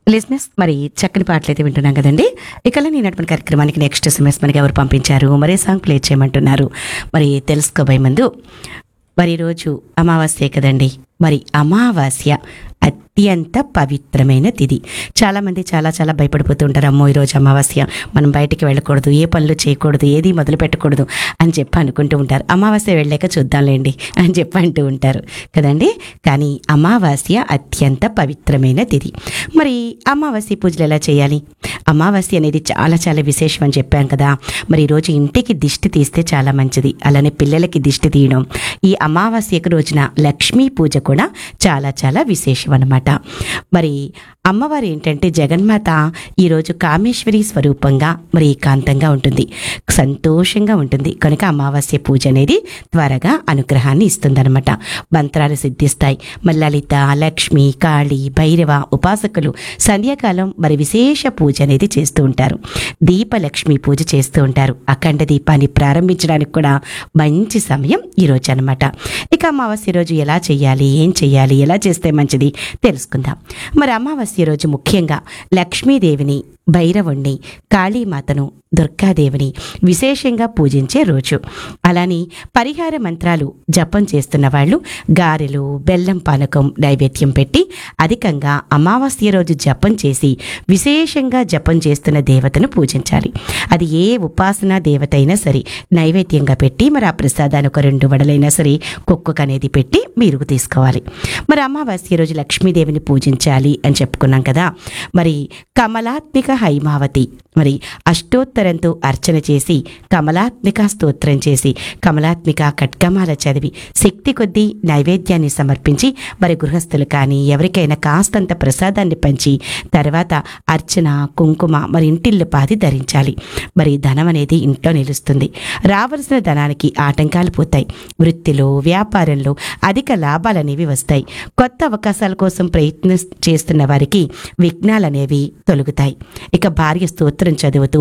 లిజినెస్ మరి చక్కని పాటలు అయితే వింటున్నాం కదండి ఇక నేనటువంటి కార్యక్రమానికి నెక్స్ట్ ఎస్ఎంఎస్ మనకి ఎవరు పంపించారు మరే సాంగ్ ప్లే చేయమంటున్నారు మరి తెలుసుకోబోయే ముందు మరి రోజు అమావాస్య కదండి మరి అమావాస్య అత్యంత పవిత్రమైన తిథి చాలామంది చాలా చాలా భయపడిపోతూ ఉంటారు అమ్మో ఈరోజు అమావాస్య మనం బయటికి వెళ్ళకూడదు ఏ పనులు చేయకూడదు ఏది మొదలు పెట్టకూడదు అని చెప్పి అనుకుంటూ ఉంటారు అమావాస్య వెళ్ళాక చూద్దాంలేండి అని చెప్పి అంటూ ఉంటారు కదండి కానీ అమావాస్య అత్యంత పవిత్రమైన తిథి మరి అమావాస్య పూజలు ఎలా చేయాలి అమావాస్య అనేది చాలా చాలా విశేషం అని చెప్పాం కదా మరి ఈరోజు ఇంటికి దిష్టి తీస్తే చాలా మంచిది అలానే పిల్లలకి దిష్టి తీయడం ఈ అమావాస్యకు రోజున లక్ష్మీ పూజ కూడా చాలా చాలా విశేషం అన్నమాట మరి అమ్మవారు ఏంటంటే జగన్మాత ఈరోజు కామేశ్వరి స్వరూపంగా మరి ఏకాంతంగా ఉంటుంది సంతోషంగా ఉంటుంది కనుక అమావాస్య పూజ అనేది త్వరగా అనుగ్రహాన్ని ఇస్తుందన్నమాట మంత్రాలు సిద్ధిస్తాయి మరి లలిత లక్ష్మి కాళి భైరవ ఉపాసకులు సంధ్యాకాలం మరి విశేష పూజ అనేది చేస్తూ ఉంటారు దీపలక్ష్మి పూజ చేస్తూ ఉంటారు అఖండ దీపాన్ని ప్రారంభించడానికి కూడా మంచి సమయం ఈ రోజు అనమాట ఇక అమావాస్య రోజు ఎలా చేయాలి ఏం చేయాలి ఎలా చేస్తే మంచిది తెలుసుకుందాం మరి అమావాస్య రోజు ముఖ్యంగా లక్ష్మీదేవిని భైరవుణ్ణి కాళీమాతను దుర్గాదేవిని విశేషంగా పూజించే రోజు అలానే పరిహార మంత్రాలు జపం చేస్తున్న వాళ్ళు గారెలు బెల్లం పానకం నైవేద్యం పెట్టి అధికంగా అమావాస్య రోజు జపం చేసి విశేషంగా జపం చేస్తున్న దేవతను పూజించాలి అది ఏ ఉపాసనా దేవత అయినా సరే నైవేద్యంగా పెట్టి మరి ఆ ప్రసాదాన్ని ఒక రెండు వడలైనా సరే కుక్కకు అనేది పెట్టి మీరు తీసుకోవాలి మరి అమావాస్య రోజు లక్ష్మీదేవిని పూజించాలి అని చెప్పుకున్నాం కదా మరి కమలాత్మిక హైమావతి మరి అష్టోత్తరంతో అర్చన చేసి కమలాత్మిక స్తోత్రం చేసి కమలాత్మిక ఖడ్గమాల చదివి శక్తి కొద్దీ నైవేద్యాన్ని సమర్పించి మరి గృహస్థులు కానీ ఎవరికైనా కాస్తంత ప్రసాదాన్ని పంచి తర్వాత అర్చన కుంకుమ మరి ఇంటిల్లు పాది ధరించాలి మరి ధనం అనేది ఇంట్లో నిలుస్తుంది రావలసిన ధనానికి ఆటంకాలు పోతాయి వృత్తిలో వ్యాపారంలో అధిక లాభాలు అనేవి వస్తాయి కొత్త అవకాశాల కోసం ప్రయత్నం చేస్తున్న వారికి విఘ్నాలు అనేవి తొలగుతాయి ఇక భార్య స్తోత్రం చదువుతూ